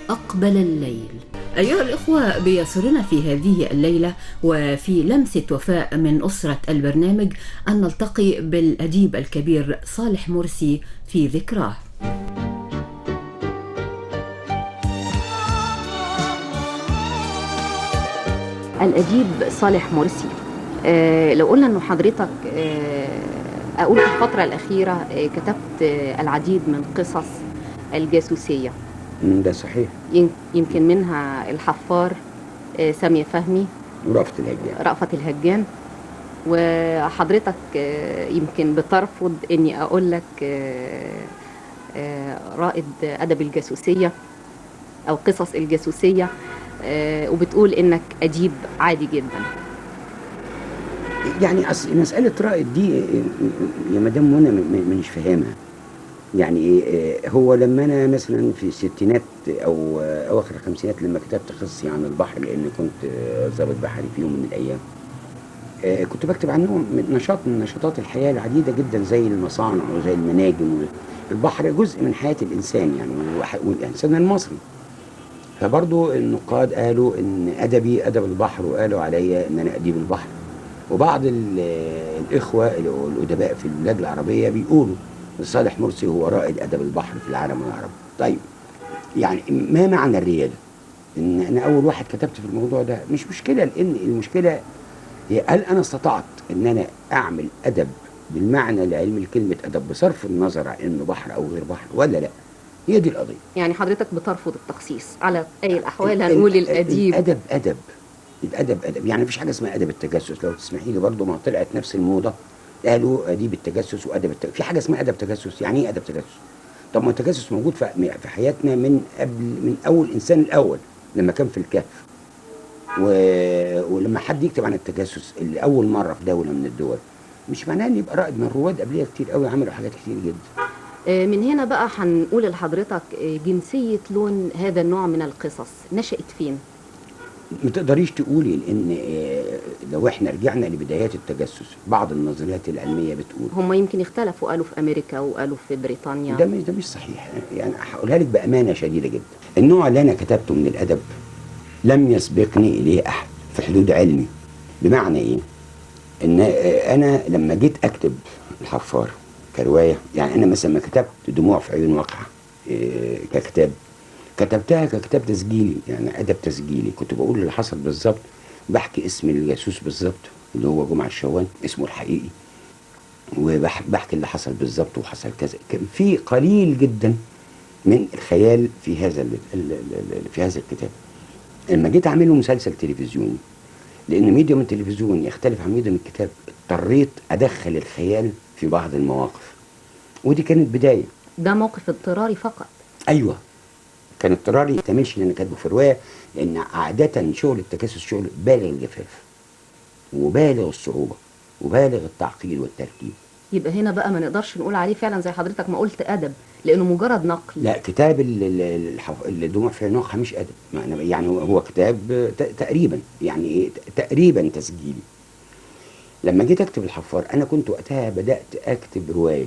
أقبل الليل أيها الإخوة بيسرنا في هذه الليلة وفي لمسة وفاء من أسرة البرنامج أن نلتقي بالأديب الكبير صالح مرسي في ذكراه الأديب صالح مرسي آه لو قلنا أنه حضرتك آه أقول في الفترة الأخيرة آه كتبت آه العديد من قصص الجاسوسية مم، ده صحيح ين- يمكن منها الحفار آه، سامية فهمي ورأفت الهجان رأفت الهجان وحضرتك آه، يمكن بترفض اني اقول لك آه، آه، رائد ادب الجاسوسيه او قصص الجاسوسيه آه، وبتقول انك اديب عادي جدا يعني اصل مساله رائد دي يا مدام منى م- م- مش فاهمها يعني ايه هو لما انا مثلا في الستينات او اواخر الخمسينات لما كتبت قصصي عن البحر لان كنت ضابط بحري في يوم من الايام آه، كنت بكتب عن نوع من نشاط من نشاطات الحياه العديده جدا زي المصانع وزي المناجم البحر جزء من حياه الانسان يعني وح- والانسان المصري فبرضو النقاد قالوا ان ادبي ادب البحر وقالوا عليا ان انا اديب البحر وبعض ال- الاخوه الادباء في البلاد العربيه بيقولوا ان صالح مرسي هو رائد ادب البحر في العالم العربي طيب يعني ما معنى الرياده ان انا اول واحد كتبت في الموضوع ده مش مشكله لان المشكله هي هل انا استطعت ان انا اعمل ادب بالمعنى العلمي لكلمه ادب بصرف النظر عن انه بحر او غير بحر ولا لا هي دي القضيه يعني حضرتك بترفض التخصيص على اي الاحوال ال- هنقول ال- الاديب الادب ادب الادب ادب يعني مفيش حاجه اسمها ادب التجسس لو تسمحي لي برضه ما طلعت نفس الموضه قالوا اديب التجسس وادب التجسس في حاجه اسمها ادب تجسس يعني ايه ادب تجسس طب ما التجسس موجود في في حياتنا من قبل من اول الانسان الاول لما كان في الكهف و... ولما حد يكتب عن التجسس اللي اول مره في دوله من الدول مش معناه ان يبقى رائد من الرواد قبليه كتير قوي عملوا حاجات كتير جدا آه، من هنا بقى هنقول لحضرتك آه، جنسيه لون هذا النوع من القصص نشأت فين ما تقدريش تقولي لان آه، لو احنا رجعنا لبدايات التجسس بعض النظريات العلميه بتقول هم يمكن اختلفوا قالوا في امريكا وقالوا في بريطانيا ده مش ده مش صحيح يعني هقولها لك بامانه شديده جدا النوع اللي انا كتبته من الادب لم يسبقني اليه احد في حدود علمي بمعنى ايه ان آه، انا لما جيت اكتب الحفار كروايه يعني انا مثلا ما كتبت دموع في عيون واقعه آه، ككتاب كتبتها ككتاب تسجيلي يعني ادب تسجيلي كنت بقول اللي حصل بالظبط بحكي اسم الجاسوس بالظبط اللي هو جمعه الشوان اسمه الحقيقي وبحكي اللي حصل بالظبط وحصل كذا كان في قليل جدا من الخيال في هذا ال- ال- ال- ال- في هذا الكتاب لما جيت اعمله مسلسل تلفزيوني لان ميديوم التلفزيون يختلف عن ميديوم الكتاب اضطريت ادخل الخيال في بعض المواقف ودي كانت بدايه ده موقف اضطراري فقط ايوه كان اضطراري ما يحتملش ان انا كاتبه في روايه لان عاده شغل التجسس شغل بالغ الجفاف وبالغ الصعوبه وبالغ التعقيد والتركيب يبقى هنا بقى ما نقدرش نقول عليه فعلا زي حضرتك ما قلت ادب لانه مجرد نقل لا كتاب ال- ال- الحف- الدموع في عينوخها مش ادب ما أنا- يعني هو- هو كتاب ت- تقريبا يعني ايه ت- تقريبا تسجيلي لما جيت اكتب الحفار انا كنت وقتها بدات اكتب روايه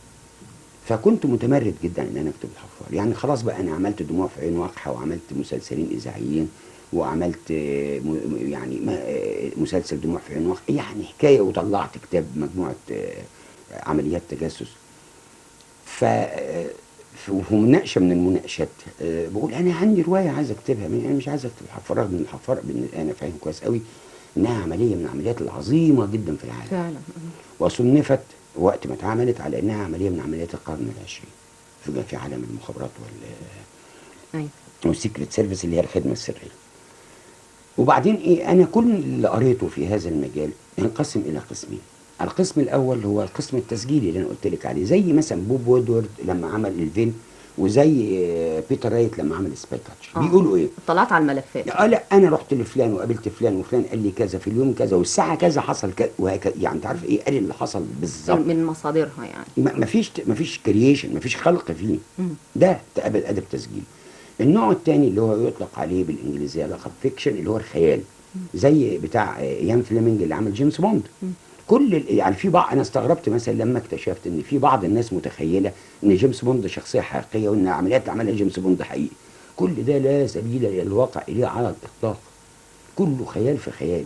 فكنت متمرد جدا ان انا اكتب الحفار يعني خلاص بقى انا عملت دموع في عين واقحه وعملت مسلسلين اذاعيين وعملت آه، م- م- يعني ما- آه، مسلسل دموع في عين واقحه يعني حكايه وطلعت كتاب مجموعه آه، عمليات تجسس ف في في مناقشه من المناقشات آه، بقول انا عندي روايه عايز اكتبها انا مش عايز اكتب الحفار رغم ان الحفار بن- انا فاهم كويس قوي انها عمليه من العمليات العظيمه جدا في العالم فعلا وصنفت وقت ما اتعملت على انها عمليه من عمليات القرن العشرين في في عالم المخابرات وال ايوه والسيكريت سيرفيس اللي هي الخدمه السريه. وبعدين ايه انا كل اللي قريته في هذا المجال ينقسم الى قسمين. القسم الاول هو القسم التسجيلي اللي انا قلت لك عليه زي مثلا بوب وودورد لما عمل الفين وزي آه، بيتر رايت لما عمل سباي كاتش آه. بيقولوا ايه؟ اطلعت على الملفات اه لا انا رحت لفلان وقابلت فلان وفلان قال لي كذا في اليوم كذا والساعه كذا حصل كذا وهكذا يعني انت عارف ايه قال اللي حصل بالظبط من مصادرها يعني ما ما فيش ما فيش كرييشن ما فيش خلق فيه مم. ده تقابل ادب تسجيل النوع الثاني اللي هو يطلق عليه بالانجليزيه لقب فيكشن اللي هو الخيال زي بتاع يان فليمنج اللي عمل جيمس بوند كل ال- يعني في بعض انا استغربت مثلا لما اكتشفت ان في بعض الناس متخيله ان جيمس بوند شخصيه حقيقيه وان العمليات اللي عملها جيمس بوند حقيقي كل ده لا سبيل الى الواقع اليه على الاطلاق كله خيال في خيال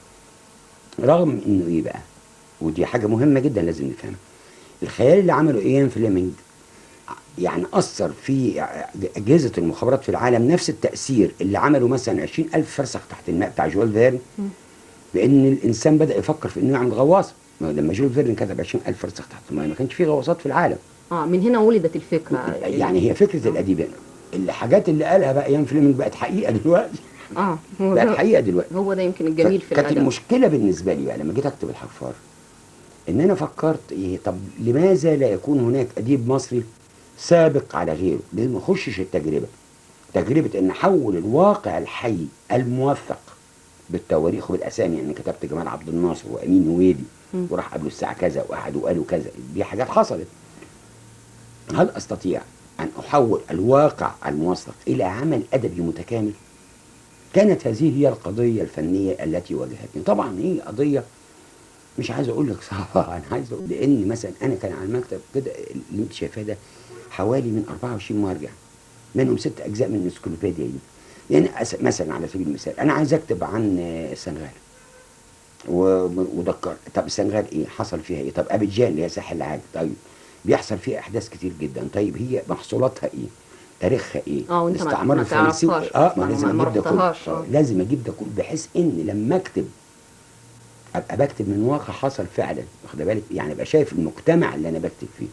رغم انه ايه بقى ودي حاجه مهمه جدا لازم نفهمها الخيال اللي عمله ايان فليمنج يعني اثر في اجهزه المخابرات في العالم نفس التاثير اللي عمله مثلا 20000 فرسخ تحت الماء بتاع جول فيرن مم. بان الانسان بدا يفكر في انه يعمل غواصه ما هو لما جول فيرن كتب 20000 فرسخ تحت الماء ما كانش في غواصات في العالم اه من هنا ولدت الفكره يعني هي فكره الاديب هنا الحاجات اللي قالها بقى ايان فليمنج بقت حقيقه دلوقتي اه هو بقت ده, حقيقه دلوقتي هو ده يمكن الجميل في كانت الادب المشكله بالنسبه لي بقى لما جيت اكتب الحفار ان انا فكرت ايه طب لماذا لا يكون هناك اديب مصري سابق على غيره ليه ما اخشش التجربه تجربه ان احول الواقع الحي الموثق بالتواريخ وبالاسامي يعني كتبت جمال عبد الناصر وامين هويدي مم. وراح قبله الساعه كذا واحد وقالوا كذا دي حاجات حصلت هل استطيع ان احول الواقع الموثق الى عمل ادبي متكامل كانت هذه هي القضيه الفنيه التي واجهتني طبعا هي قضيه مش عايز اقول لك صعبه انا عايز اقول لان مثلا انا كان على المكتب كده اللي انت شايفاه ده حوالي من 24 مرجع منهم ست اجزاء من الانسيكلوبيديا دي يعني أس- مثلا على سبيل المثال انا عايز اكتب عن آه، السنغال و- ودكر طب السنغال ايه حصل فيها ايه طب ابيجان اللي هي ساحل العاج طيب بيحصل فيها احداث كتير جدا طيب هي محصولاتها ايه تاريخها ايه اه وانت ما- الاستعمار ما الفرنسي تعرفهاش اه أصلاً ما لازم وما- ما اجيب ده كله رحتهاش، آه، آه. لازم اجيب ده كله بحيث ان لما اكتب ابقى بكتب من واقع حصل فعلا واخد بالك يعني ابقى شايف المجتمع اللي انا بكتب فيه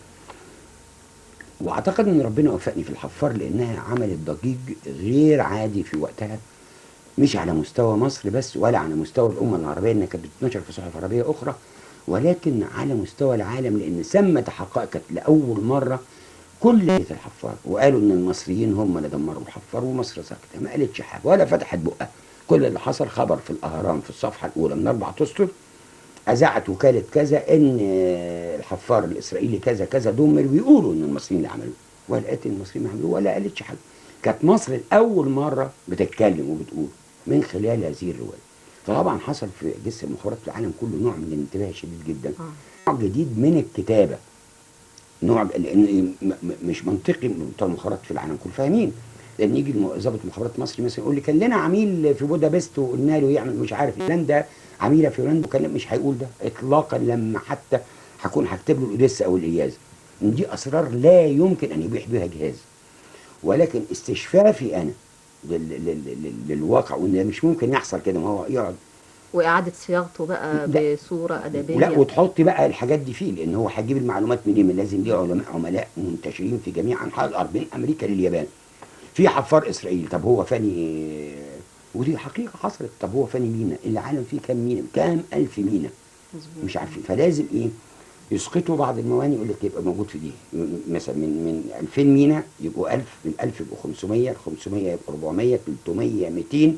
واعتقد ان ربنا وفقني في الحفار لانها عملت ضجيج غير عادي في وقتها مش على مستوى مصر بس ولا على مستوى الامه العربيه انها كانت بتنشر في صحف عربيه اخرى ولكن على مستوى العالم لان ثمه تحققت لاول مره كل بيت الحفار وقالوا ان المصريين هم اللي دمروا الحفار ومصر ساكته ما قالتش حاجه ولا فتحت بقها كل اللي حصل خبر في الاهرام في الصفحه الاولى من اربع اسطر اذاعت وكاله كذا ان آه، الحفار الاسرائيلي كذا كذا دمر ويقولوا ان المصريين اللي عملوه ولا قالت ان المصريين ما عملوه ولا قالتش حاجه كانت مصر لاول مره بتتكلم وبتقول من خلال هذه الروايه فطبعا حصل في جسم المخابرات في العالم كله نوع من الانتباه شديد جدا آه. نوع جديد من الكتابه نوع لان م- م- مش منطقي بتوع المخابرات في العالم كله فاهمين لان يجي الم- ضابط مخابرات مصري مثلا يقول لي كان لنا عميل في بودابست وقلنا له يعمل مش عارف هولندا عميله في هولندا وكان مش هيقول ده اطلاقا لما حتى هكون هكتب له الاوديسا او الاياز إن دي اسرار لا يمكن ان يبيح بها جهاز ولكن استشفافي انا لل لل لل للواقع وان ده مش ممكن يحصل كده ما هو يقعد واعاده صياغته بقى لا. بصوره ادبيه لا وتحطي بقى الحاجات دي فيه لان هو هيجيب المعلومات منين من لازم ليه علماء عملاء منتشرين في جميع انحاء الارض من امريكا لليابان في حفار اسرائيلي طب هو فاني ودي حقيقه حصلت طب هو فاني مينا العالم فيه كام مينا كام الف مينا مظبوط. مش عارفين فلازم ايه يسقطوا بعض الموانئ يقول لك يبقى موجود في دي م- مثلا من من 2000 مينا يبقوا 1000 من 1000 يبقوا 500 500 يبقوا 400 300 200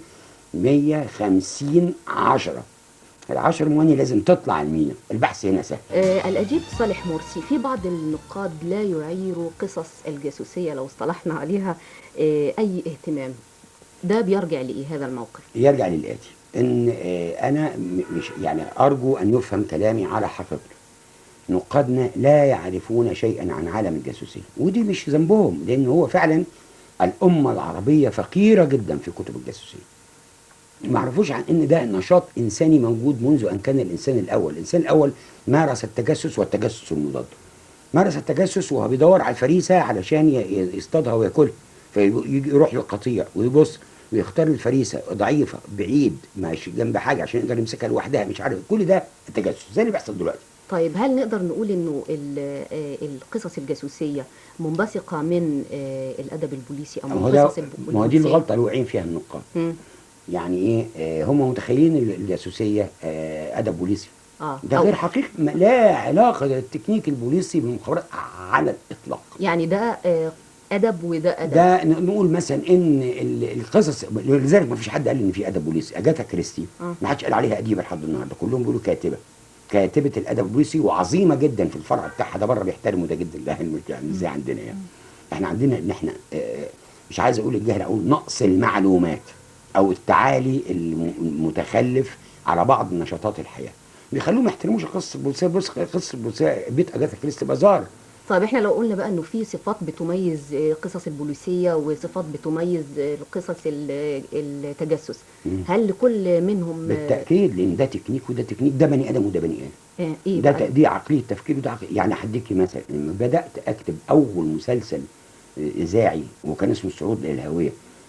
150 10 العشر موانئ لازم تطلع المينا البحث هنا سهل آه الأديب صالح مرسي في بعض النقاد لا يعير قصص الجاسوسية لو اصطلحنا عليها آه أي اهتمام ده بيرجع لإيه هذا الموقف يرجع للآتي إن آه، أنا م- مش يعني أرجو أن يفهم كلامي على حقيقته نقادنا لا يعرفون شيئا عن عالم الجاسوسية ودي مش ذنبهم لأن هو فعلا الأمة العربية فقيرة جدا في كتب الجاسوسية ما عرفوش عن ان ده نشاط انساني موجود منذ ان كان الانسان الاول، الانسان الاول مارس التجسس والتجسس المضاد. مارس التجسس وهو بيدور على الفريسه علشان ي- ي- يصطادها وياكلها فيجي يروح للقطيع ويبص ويختار الفريسه ضعيفه بعيد مش جنب حاجه عشان يقدر يمسكها لوحدها مش عارف كل ده التجسس زي اللي بيحصل دلوقتي. طيب هل نقدر نقول إنه ال- آه، القصص الجاسوسية منبثقة من آه، الأدب البوليسي أو ما من هو ده قصص الب- ما هو دي البوليسية؟ الغلطه اللي واقعين فيها النقاد. مم. يعني ايه آه هم متخيلين ال- الجاسوسيه آه ادب بوليسي اه ده أو غير حقيقي ما- لا علاقه للتكنيك البوليسي بالمخابرات على الاطلاق يعني ده آه، أدب وده أدب ده ن- نقول مثلا ان ال- القصص لذلك ما فيش حد قال ان في ادب بوليسي اجاتا كريستي آه. ما حدش قال عليها اديبه لحد النهارده كلهم بيقولوا كاتبه كاتبه الادب البوليسي وعظيمه جدا في الفرع بتاعها ده بره بيحترموا ده جدا ده مش يعني مش زي عندنا يعني احنا عندنا ان احنا آه، مش عايز اقول الجهل اقول نقص المعلومات او التعالي الم- المتخلف على بعض نشاطات الحياه بيخلوهم ما يحترموش القصه البوليسيه بص قصه البوليسيه بيت اجاثا كريستي بازار طيب احنا لو قلنا بقى انه في صفات بتميز آه، قصص البوليسيه وصفات بتميز آه، قصص ال- التجسس مم. هل لكل منهم آه، بالتاكيد لان ده تكنيك وده تكنيك ده بني ادم وده بني ادم آه، ايه ده بقى؟ ت- دي عقليه تفكير وده عقلية يعني هديكي مثلا لما بدات اكتب اول مسلسل آه، اذاعي وكان اسمه الصعود الى الهويه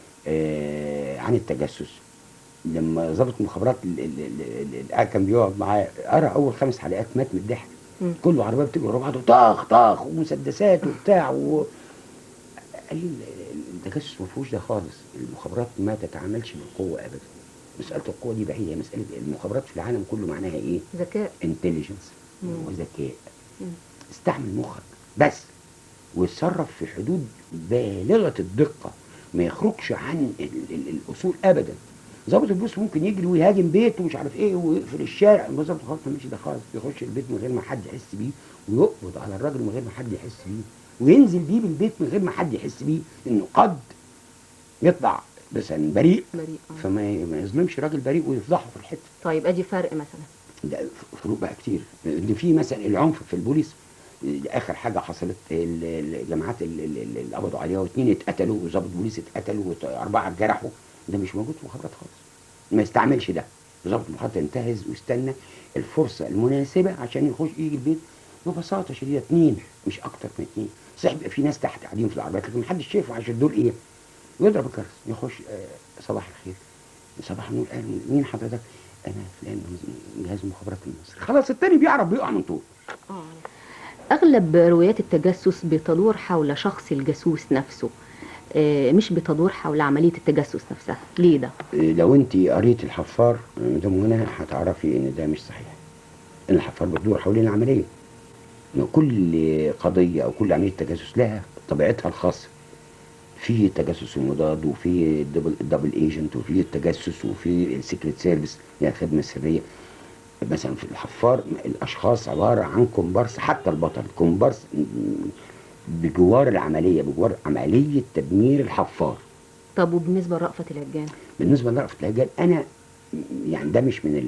آه، عن التجسس لما ضابط المخابرات ال- ال- ال- ال- ال- كان بيقعد معايا ارى اول خمس حلقات مات من الضحك مم. كله عربيه بتجري ورا بعض طاخ طاخ ومسدسات وبتاع و... قال لي ال- ال- التجسس ما فيهوش ده خالص المخابرات ما تتعاملش بالقوه ابدا مساله القوه دي بعيده مساله المخابرات في العالم كله معناها ايه؟ ذكاء انتليجنس مم. وذكاء مم. استعمل مخك بس وتصرف في حدود بالغه الدقه ما يخرجش عن ال ال الاصول ابدا ضابط البوليس ممكن يجري ويهاجم بيت ومش عارف ايه ويقفل الشارع ضابط الخاص ما ده خالص يخش البيت من غير ما حد يحس بيه ويقبض على الراجل من غير ما حد يحس بيه وينزل بيه بالبيت من غير ما حد يحس بيه انه قد يطلع مثلا بريء بريء آه. فما ي- ما يظلمش راجل بريء ويفضحه في الحته طيب ادي فرق مثلا ده فروق بقى كتير ان في مثلا العنف في البوليس اخر حاجه حصلت ال- ال- الجماعات ال- ال- ال- اللي قبضوا عليها واثنين اتقتلوا وظابط بوليس اتقتلوا واربعه اتجرحوا ده مش موجود في المخابرات خالص ما يستعملش ده ظابط المخابرات ينتهز ويستنى الفرصه المناسبه عشان يخش يجي البيت ببساطه شديده اثنين مش اكتر من اثنين صحيح بيبقى في ناس تحت قاعدين في العربيات لكن محدش شايفه عشان دول ايه ويضرب الجرس يخش آه صباح الخير صباح النور قال مين حضرتك انا فلان من جهاز المخابرات المصري خلاص التاني بيعرف بيقع من طول اه اغلب روايات التجسس بتدور حول شخص الجاسوس نفسه آه، مش بتدور حول عمليه التجسس نفسها ليه ده إيه، لو انت قريت الحفار آه، ده منى هتعرفي ان ده مش صحيح ان الحفار بتدور حوالين العمليه ان كل قضيه او كل عمليه تجسس لها طبيعتها الخاصه في تجسس المضاد وفي الدبل الدبل ايجنت وفي التجسس وفي السيكريت سيرفيس يعني الخدمه السريه مثلا في الحفار الاشخاص عباره عن كومبارس حتى البطل كومبارس م- بجوار العمليه بجوار عمليه تدمير الحفار طب وبالنسبه لرأفت الهجان بالنسبه لرأفت الهجان انا يعني ده مش من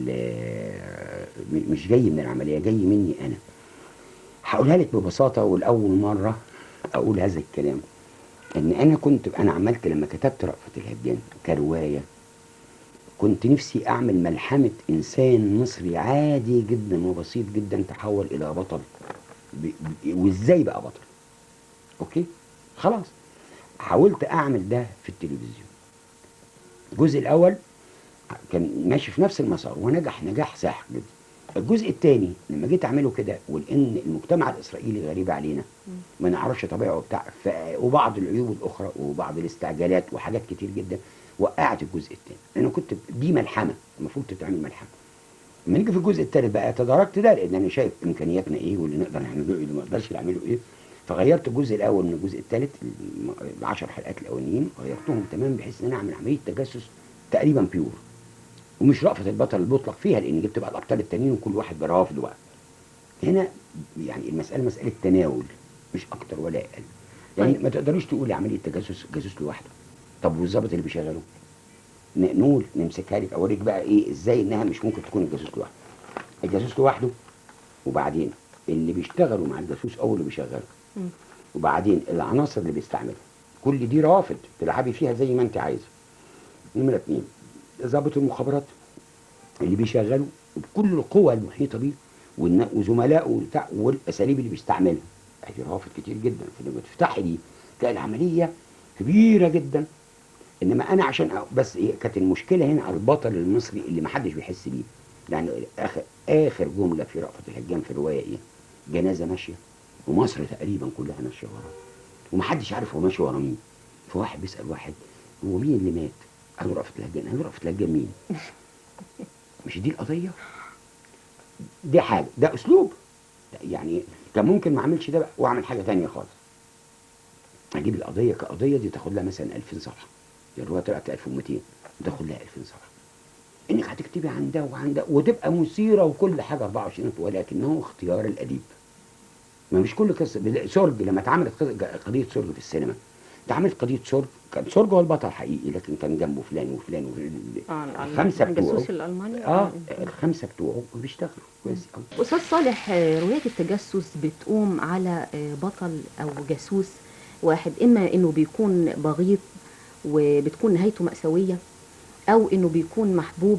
ال- مش جاي من العمليه جاي مني انا هقولها لك ببساطه ولاول مره اقول هذا الكلام ان انا كنت انا عملت لما كتبت رأفت الهجان كروايه كنت نفسي اعمل ملحمه انسان مصري عادي جدا وبسيط جدا تحول الى بطل ب- ب- وازاي بقى بطل اوكي خلاص حاولت اعمل ده في التلفزيون الجزء الاول كان ماشي في نفس المسار ونجح نجاح ساحق جدا الجزء الثاني لما جيت اعمله كده ولان المجتمع الاسرائيلي غريب علينا ما نعرفش طبيعه وبتاع ف... وبعض العيوب الاخرى وبعض الاستعجالات وحاجات كتير جدا وقعت الجزء الثاني انا كنت دي ملحمه المفروض تتعمل ملحمه لما نيجي في الجزء الثالث بقى تداركت ده لان انا شايف امكانياتنا ايه واللي نقدر نعمله ايه واللي ما نقدرش نعمله ايه فغيرت الجزء الاول من الجزء الثالث العشر حلقات الاولانيين غيرتهم تمام بحيث ان انا اعمل عمليه تجسس تقريبا بيور ومش رأفت البطل اللي بيطلق فيها لان جبت بقى الابطال التانيين وكل واحد برافضه بقى هنا يعني المساله مساله تناول مش اكتر ولا اقل يعني طيب. ما تقدريش تقولي عمليه تجسس جاسوس لوحده طب والظابط اللي بيشغله ن- نقول نمسكها لك اوريك بقى ايه ازاي انها مش ممكن تكون الجاسوس لوحده الجاسوس لوحده وبعدين اللي بيشتغلوا مع الجاسوس او اللي بيشغله مم. وبعدين العناصر اللي بيستعملها كل دي روافد تلعبي فيها زي ما انت عايزه نمرة اتنين ضابط المخابرات اللي بيشغله بكل القوى المحيطة بيه والن- وزملائه وبتاع والاساليب اللي بيستعملها ادي روافد كتير جدا فلما تفتحي دي تلاقي العملية كبيرة جدا انما انا عشان أ- بس ايه كانت المشكلة هنا على البطل المصري اللي محدش بيحس بيه يعني اخر اخر جملة في رأفت الهجان في الرواية ايه جنازة ماشية ومصر تقريبا كلها ماشية وراه ومحدش عارف هو ماشي ورا مين فواحد بيسأل واحد هو مين اللي مات؟ قال له رأفت الهجان قال له رأفت الهجان مين؟ مش دي القضية؟ دي حاجة ده أسلوب يعني كان ممكن ما أعملش ده بقى وأعمل حاجة تانية خالص أجيب القضية كقضية دي تاخد لها مثلا 2000 صفحة الرواية طلعت 1200 تاخد لها 2000 صفحة إنك هتكتبي عن ده وعن ده وتبقى مثيرة وكل حاجة 24 ولكنه اختيار الأديب ما مش كل قصه بال- سرج لما اتعملت قصة- قضيه سرج في السينما ده عملت قضيه سرج كان سرج هو البطل حقيقي لكن كان جنبه فلان وفلان وفلان اه الخمسه بتوعه الجاسوس الالماني اه الخمسه بتوعه بيشتغلوا كويس قوي استاذ صالح آه، روايات التجسس بتقوم على آه، بطل او جاسوس واحد اما انه بيكون بغيض وبتكون نهايته مأساوية او انه بيكون محبوب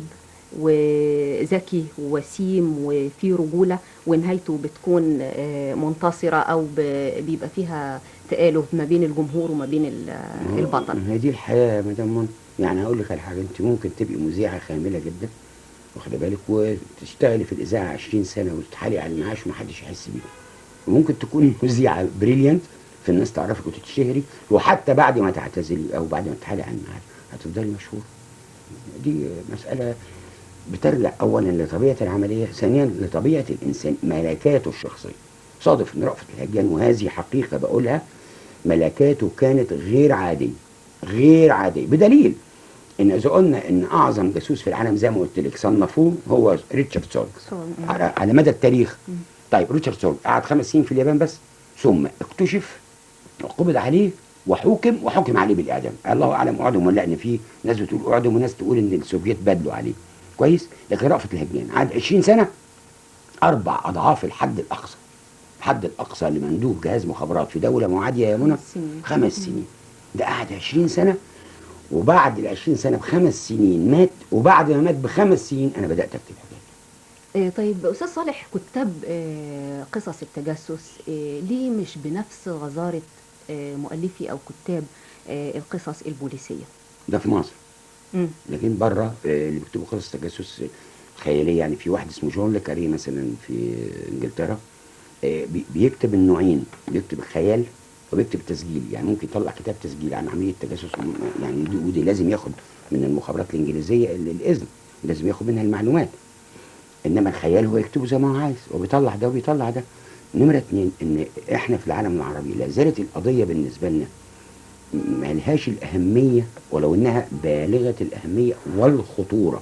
وذكي ووسيم وفيه رجولة ونهايته بتكون آه، منتصرة او ب- بيبقى فيها تآلف ما بين الجمهور وما بين ال- البطل هي دي الحياه يا مدام منى يعني هقول لك على حاجه انت ممكن تبقي مذيعه خامله جدا واخده بالك وتشتغلي في الاذاعه 20 سنه وتتحالي على المعاش ومحدش يحس بيك وممكن تكوني مذيعه بريليانت في الناس تعرفك وتتشهري وحتى بعد ما تعتزلي او بعد ما تتحالي على المعاش هتفضلي مشهوره دي مساله بترجع اولا لطبيعه العمليه ثانيا لطبيعه الانسان ملكاته الشخصيه صادف ان رأفت الهجان وهذه حقيقه بقولها ملكاته كانت غير عاديه غير عاديه بدليل ان اذا قلنا ان اعظم جاسوس في العالم زي ما قلت لك صنفوه هو ريتشارد سورج صور- على, على مدى التاريخ مم. طيب ريتشارد سورج قعد خمس سنين في اليابان بس ثم اكتشف وقبض عليه وحكم وحكم عليه بالاعدام الله اعلم اعدم ولا لا، ان في ناس بتقول اعدم وناس تقول ان السوفييت بدلوا عليه كويس لكن رأفت الهجان قعد 20 سنه اربع اضعاف الحد الاقصى الحد الاقصى لمندوب جهاز مخابرات في دوله معاديه يا منى خمس سنين. خمس سنين ده قعد 20 سنه وبعد ال 20 سنه بخمس سنين مات وبعد ما مات بخمس سنين انا بدات اكتب حاجات آه، طيب استاذ صالح كتاب آه، قصص التجسس آه، ليه مش بنفس غزاره آه، مؤلفي او كتاب آه، القصص البوليسيه ده في مصر مم. لكن بره آه، اللي بيكتبوا قصص تجسس خياليه يعني في واحد اسمه جون لكاري مثلا في انجلترا آه، بي- بيكتب النوعين بيكتب الخيال وبيكتب التسجيل يعني ممكن يطلع كتاب تسجيل عن عمليه تجسس وم- يعني دي ودي لازم ياخد من المخابرات الانجليزيه ال- الاذن لازم ياخد منها المعلومات انما الخيال هو يكتبه زي ما هو عايز وبيطلع ده وبيطلع ده نمره اتنين ان احنا في العالم العربي لا زالت القضيه بالنسبه لنا ملهاش الأهمية ولو إنها بالغة الأهمية والخطورة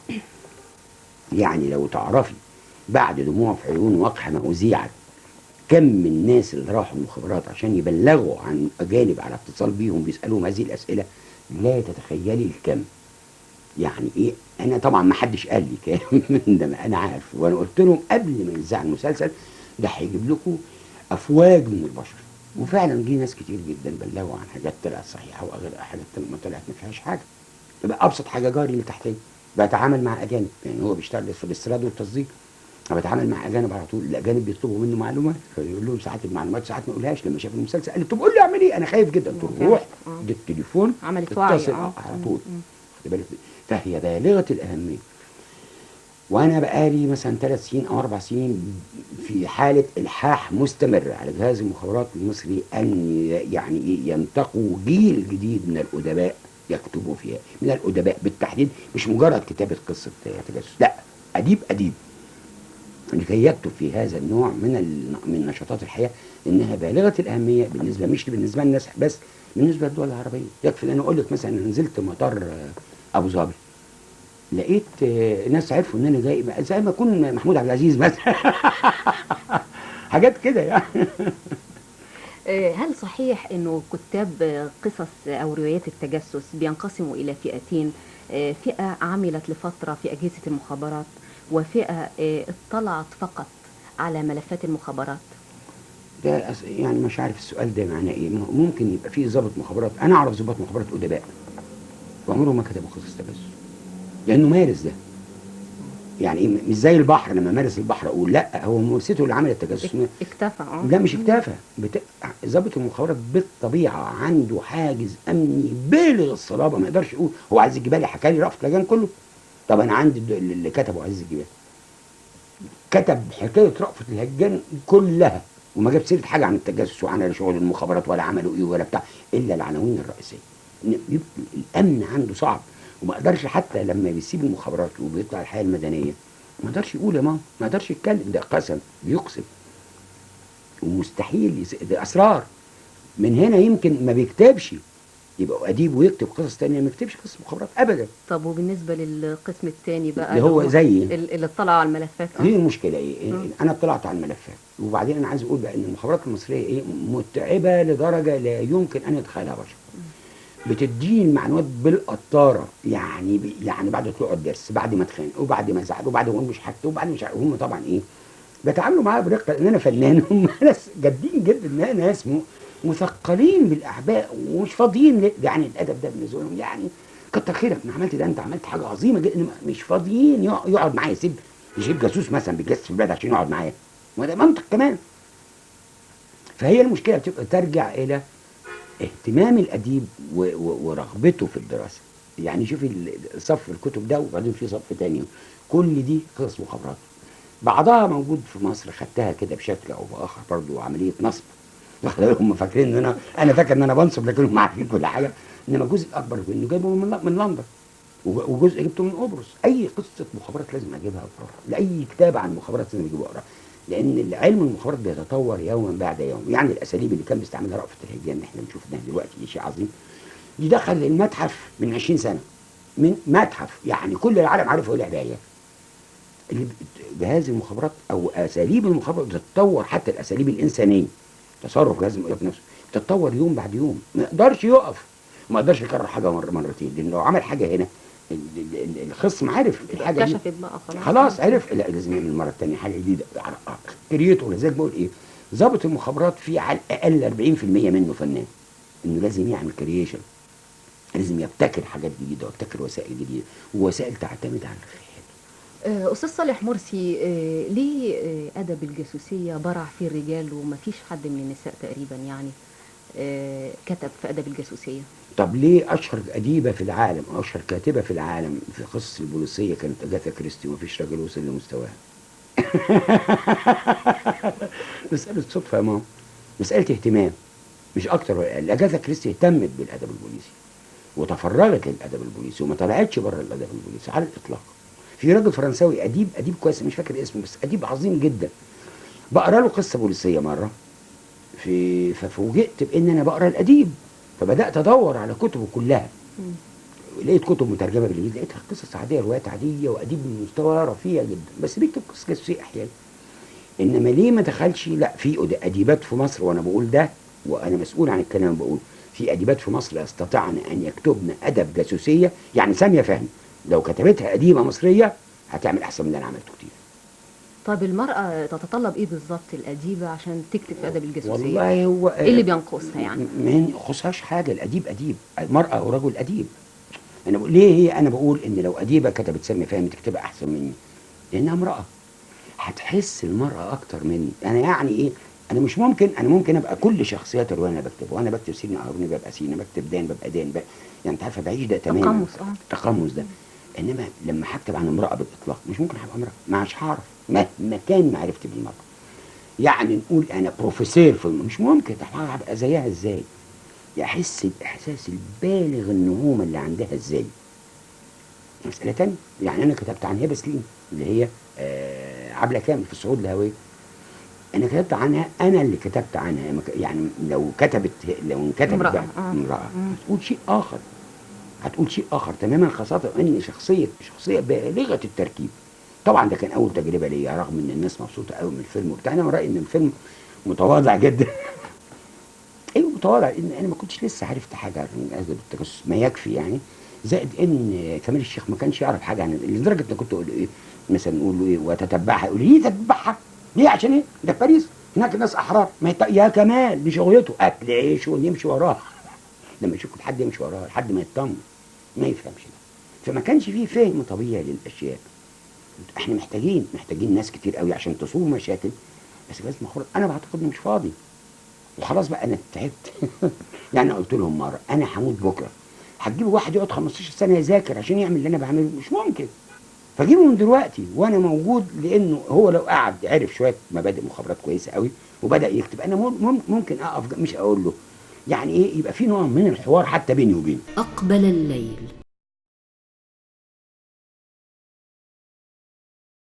يعني لو تعرفي بعد دموع في عيون وقحة ما أذيعت كم من الناس اللي راحوا المخابرات عشان يبلغوا عن أجانب على اتصال بيهم بيسألوهم هذه الأسئلة لا تتخيلي الكم يعني ايه انا طبعا ما حدش قال لي كلام من ده ما انا عارف وانا قلت لهم قبل ما ينزع المسلسل ده هيجيب لكم افواج من البشر وفعلا جه ناس كتير جدا بلغوا عن حاجات طلعت صحيحه واغلب حاجات ما طلعت ما فيهاش حاجه يبقى ابسط حاجه جاري اللي تحتيه بتعامل مع اجانب يعني هو بيشتغل في الاستيراد والتصدير انا بتعامل مع اجانب على طول الاجانب بيطلبوا منه معلومات فيقول لهم ساعات المعلومات ساعات ما يقولهاش لما شاف المسلسل قال لي طب قول لي اعمل ايه انا خايف جدا قلت له روح آه. ادي التليفون عملت وعي اتصل اه على طول مم. خد بالك فهي بالغه الاهميه وانا بقالي مثلا ثلاث سنين او اربع سنين في حاله الحاح مستمر على جهاز المخابرات المصري ان ي- يعني إيه ينتقوا جيل جديد من الادباء يكتبوا فيها من الادباء بالتحديد مش مجرد كتابه قصه تجسس لا اديب اديب لكي يكتب في هذا النوع من ال- من نشاطات الحياه انها بالغه الاهميه بالنسبه مش بالنسبه للناس بس بالنسبه للدول العربيه يكفي ان انا اقول لك مثلا أنا نزلت مطار آه، ابو ظبي لقيت آه، ناس عرفوا ان انا جاي زي ما اكون محمود عبد العزيز مثلا حاجات كده يعني آه، هل صحيح انه كتاب آه، قصص او روايات التجسس بينقسموا الى فئتين آه، فئه عملت لفتره في اجهزه المخابرات وفئه آه، اطلعت فقط على ملفات المخابرات ده أس- يعني مش عارف السؤال ده معناه ايه م- ممكن يبقى فيه ضابط مخابرات انا اعرف ضباط مخابرات ادباء وعمرهم ما كتبوا قصص تجسس لانه مارس ده يعني إيه مش زي البحر لما مارس البحر اقول لا هو ممارسته اللي عمل التجسس اك- اكتفى اه لا مش اكتفى بت... ضابط المخابرات بالطبيعه عنده حاجز امني بالغ الصلابه ما يقدرش يقول هو عزيز الجبالي حكى لي رأفت لجان كله طب انا عندي الد- اللي كتبه عزيز الجبالي كتب حكايه رأفت الهجان كلها وما جاب سيره حاجه عن التجسس وعن شغل المخابرات ولا عملوا ايه ولا بتاع الا العناوين الرئيسيه إن يبقى الامن عنده صعب وما قدرش حتى لما بيسيب المخابرات وبيطلع الحياه المدنيه ما قدرش يقول يا ماما ما قدرش يتكلم ده قسم بيقسم ومستحيل يس... ده اسرار من هنا يمكن ما بيكتبش يبقى اديب ويكتب قصص تانية ما يكتبش قصص مخابرات ابدا طب وبالنسبه للقسم الثاني بقى اللي هو زي ال- اللي اطلعوا على الملفات اه هي المشكله ايه؟ مم. انا اطلعت على الملفات وبعدين انا عايز اقول بقى ان المخابرات المصريه ايه متعبه لدرجه لا يمكن ان يتخيلها بشر بتديني المعلومات بالقطاره يعني ب... يعني بعد طلوع الدرس بعد ما اتخانق وبعد ما زعل وبعد ما أقول مش حاجته وبعد مش عارف- هم طبعا ايه بيتعاملوا معايا برقه لان انا فنان هم ناس جادين جدا إنها ناس م... مثقلين بالاعباء ومش فاضيين ل... يعني الادب ده بالنسبه لهم يعني كتر خيرك انا عملت ده انت عملت حاجه عظيمه جدا مش فاضيين يق- يقعد معايا يسيب يجيب جاسوس مثلا بيتجسس في البلد عشان يقعد معايا ما ده منطق كمان فهي المشكله بتبقى ترجع الى اهتمام الاديب و- و- ورغبته في الدراسه يعني شوفي ال- صف الكتب ده وبعدين في صف تاني كل دي قصص مخابرات بعضها موجود في مصر خدتها كده بشكل او باخر برضو عمليه نصب هم فاكرين ان انا انا فاكر ان انا بنصب لكن هم عارفين كل حاجه انما الجزء الاكبر منه جايبه من من لندن وج- وجزء جبته من قبرص اي قصه مخابرات لازم اجيبها اقراها لاي كتاب عن المخابرات لازم اجيبه اقراه لان علم المخابرات بيتطور يوما بعد يوم يعني الاساليب اللي كان بيستعملها رأفت الهجان احنا بنشوف ده دلوقتي دي شيء عظيم دي دخل المتحف من 20 سنه من متحف يعني كل العالم عارف هو لعبه ايه اللي ب- جهاز المخابرات او اساليب المخابرات بتتطور حتى الاساليب الانسانيه تصرف جهاز المخابرات نفسه بتتطور يوم بعد يوم ما يقدرش يقف ما يقدرش يكرر حاجه مره مرتين لان لو عمل حاجه هنا ال- ال- ال- الخصم عارف الحاجه دي اكتشفت بقى خلاص خلاص عرف لا لازم يعمل المره الثانيه حاجه جديده كريته لذلك بقول ايه ضابط المخابرات في على الاقل 40% منه فنان انه لازم يعمل كرييشن لازم يبتكر حاجات جديده ويبتكر وسائل جديده ووسائل تعتمد على الخيال آه، أستاذ صالح مرسي آه، ليه آه، أدب الجاسوسية برع فيه الرجال ومفيش حد من النساء تقريبا يعني آه، كتب في أدب الجاسوسية طب ليه اشهر اديبه في العالم او اشهر كاتبه في العالم في قصص البوليسيه كانت اجاثا كريستي ومفيش راجل وصل لمستواها مساله صدفه يا ماما مساله اهتمام مش اكتر ولا اقل اجاثا كريستي اهتمت بالادب البوليسي وتفرغت للادب البوليسي وما طلعتش بره الادب البوليسي على الاطلاق في راجل فرنساوي اديب اديب كويس مش فاكر اسمه بس اديب عظيم جدا بقرا له قصه بوليسيه مره في ففوجئت بان انا بقرا الاديب فبدات ادور على كتبه كلها لقيت كتب مترجمه بالانجليزي لقيتها قصص عاديه روايات عاديه واديب من مستوى رفيع جدا بس بيكتب قصص جاسوسيه احيانا انما ليه ما دخلش لا في أد- اديبات في مصر وانا بقول ده وانا مسؤول عن الكلام اللي بقوله في اديبات في مصر يستطعن ان يكتبن ادب جاسوسيه يعني ساميه فهمي لو كتبتها اديبه مصريه هتعمل احسن من اللي انا عملته كتير طب المرأة تتطلب إيه بالظبط الأديبة عشان تكتب في أدب الجاسوسية؟ والله هو إيه اللي بينقصها يعني؟ ما ينقصهاش حاجه الاديب اديب مرأة ورجل اديب انا بقول ليه هي انا بقول ان لو اديبه كتبت سامي فهمي تكتبها احسن مني لانها امراه هتحس المراه اكتر مني انا يعني ايه انا مش ممكن انا ممكن ابقى كل شخصيات الروايه انا بكتبها وانا بكتب سيدنا هارون ببقى سينا بكتب دان ببقى دان بقى يعني انت عارفه بعيش ده تماما تقمص اه التقمص ده انما لما هكتب عن امراه بالاطلاق مش ممكن هبقى امراه مش هعرف مهما كان معرفتي بالمراه يعني نقول انا بروفيسور في الم- مش ممكن طب هبقى زيها ازاي يحس الاحساس البالغ النعومه اللي عندها ازاي مسألة تانية يعني أنا كتبت عن هبة سليم اللي هي آه عبلة كامل في الصعود الهوية أنا كتبت عنها أنا اللي كتبت عنها ما ك- يعني لو كتبت لو انكتبت امرأة، بقى آه. امرأة مم. هتقول شيء آخر هتقول شيء آخر تماما خاصة إن شخصية شخصية بالغة التركيب طبعا ده كان أول تجربة ليا رغم إن الناس مبسوطة قوي من الفيلم وبتاع أنا من رأيي إن الفيلم متواضع جدا ايوه متواضع لان انا ما كنتش لسه عرفت حاجه عن ادب التجسس ما يكفي يعني زائد ان كمال الشيخ ما كانش يعرف حاجه عن لدرجه ان كنت اقول له ايه مثلا نقول له ايه وتتبعها يقول لي ليه تتبعها؟ ليه عشان ايه؟ ده في باريس هناك الناس احرار ما يت... يا كمال دي شغلته اكل عيش ويمشي وراه لما يشوف حد يمشي وراه لحد ما يطمن ما يفهمش ده فما كانش فيه فهم طبيعي للاشياء احنا محتاجين محتاجين ناس كتير قوي عشان تصوم مشاكل بس لازم اخرج انا بعتقد اني مش فاضي وخلاص بقى انا تعبت يعني قلت لهم مره انا هموت بكره هتجيبوا واحد يقعد 15 سنه يذاكر عشان يعمل اللي انا بعمله مش ممكن فجيبه من دلوقتي وانا موجود لانه هو لو قعد عرف شويه مبادئ مخابرات كويسه قوي وبدا يكتب انا مم- مم- ممكن اقف ج- مش اقول له يعني ايه يبقى في نوع من الحوار حتى بيني وبينه أقبل الليل